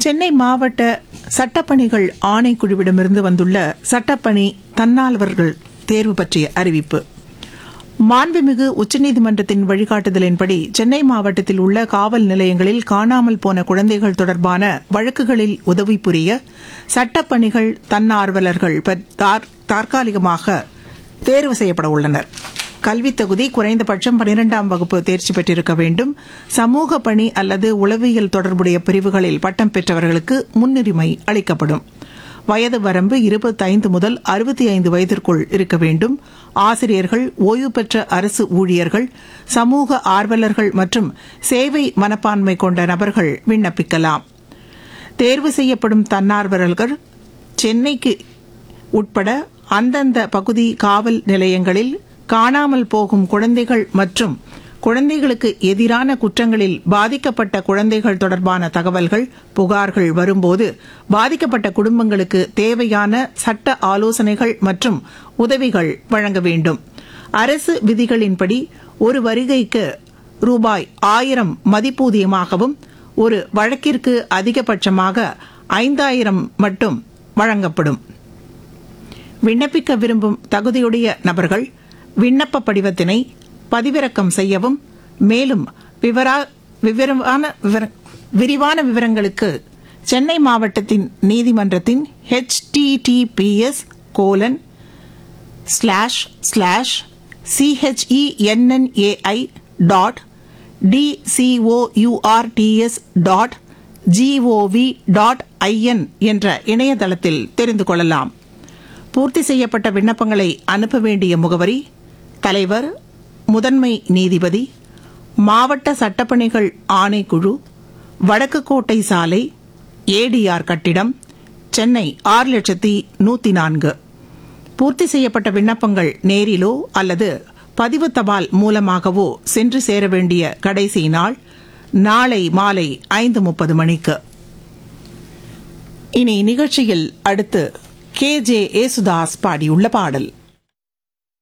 சென்னை மாவட்ட சட்டப்பணிகள் ஆணைக்குழுவிடமிருந்து வந்துள்ள சட்டப்பணி தன்னால்வர்கள் தேர்வு பற்றிய அறிவிப்பு மாண்புமிகு உச்சநீதிமன்றத்தின் வழிகாட்டுதலின்படி சென்னை மாவட்டத்தில் உள்ள காவல் நிலையங்களில் காணாமல் போன குழந்தைகள் தொடர்பான வழக்குகளில் உதவி புரிய சட்டப்பணிகள் தன்னார்வலர்கள் ப- தார்- தற்காலிகமாக தேர்வு செய்யப்பட உள்ளனர் கல்வித் தகுதி குறைந்தபட்சம் பனிரெண்டாம் வகுப்பு தேர்ச்சி பெற்றிருக்க வேண்டும் சமூக பணி அல்லது உளவியல் தொடர்புடைய பிரிவுகளில் பட்டம் பெற்றவர்களுக்கு முன்னுரிமை அளிக்கப்படும் வயது வரம்பு 25 முதல் 65 வயதிற்குள் இருக்க வேண்டும் ஆசிரியர்கள் ஓய்வு பெற்ற அரசு ஊழியர்கள் சமூக ஆர்வலர்கள் மற்றும் சேவை மனப்பான்மை கொண்ட நபர்கள் விண்ணப்பிக்கலாம் தேர்வு செய்யப்படும் தன்னார்வலர்கள் சென்னைக்கு உட்பட அந்தந்த பகுதி காவல் நிலையங்களில் காணாமல் போகும் குழந்தைகள் மற்றும் குழந்தைகளுக்கு எதிரான குற்றங்களில் பாதிக்கப்பட்ட குழந்தைகள் தொடர்பான தகவல்கள் புகார்கள் வரும்போது பாதிக்கப்பட்ட குடும்பங்களுக்கு தேவையான சட்ட ஆலோசனைகள் மற்றும் உதவிகள் வழங்க வேண்டும் அரசு விதிகளின்படி ஒரு வருகைக்கு ரூபாய் ஆயிரம் மதிப்பூதியமாகவும் ஒரு வழக்கிற்கு அதிகபட்சமாக ஐந்தாயிரம் மட்டும் வழங்கப்படும் விண்ணப்பிக்க விரும்பும் தகுதியுடைய நபர்கள் விண்ணப்ப படிவத்தினை பதிவிறக்கம் செய்யவும் மேலும் விவரா- விவரமான விவர- விரிவான விவரங்களுக்கு சென்னை மாவட்டத்தின் நீதிமன்றத்தின் https colon slash slash CHENNAI dot DCOURTS dot GOV dot IN என்ற இணையதளத்தில் தெரிந்து கொள்ளலாம் பூர்த்தி செய்யப்பட்ட விண்ணப்பங்களை அனுப்ப வேண்டிய முகவரி தலைவர் முதன்மை நீதிபதி மாவட்ட சட்டப்பணிகள் ஆணைக்குழு வடக்கு கோட்டை சாலை ஏடிஆர் கட்டிடம் சென்னை ஆறு லட்சத்தி நூத்தி நான்கு பூர்த்தி செய்யப்பட்ட விண்ணப்பங்கள் நேரிலோ அல்லது பதிவு தபால் மூலமாகவோ சென்று சேர வேண்டிய கடைசி நாள் நாளை மாலை ஐந்து முப்பது மணிக்கு இனி நிகழ்ச்சியில் அடுத்து கே ஜே ஏசுதாஸ் பாடியுள்ள பாடல்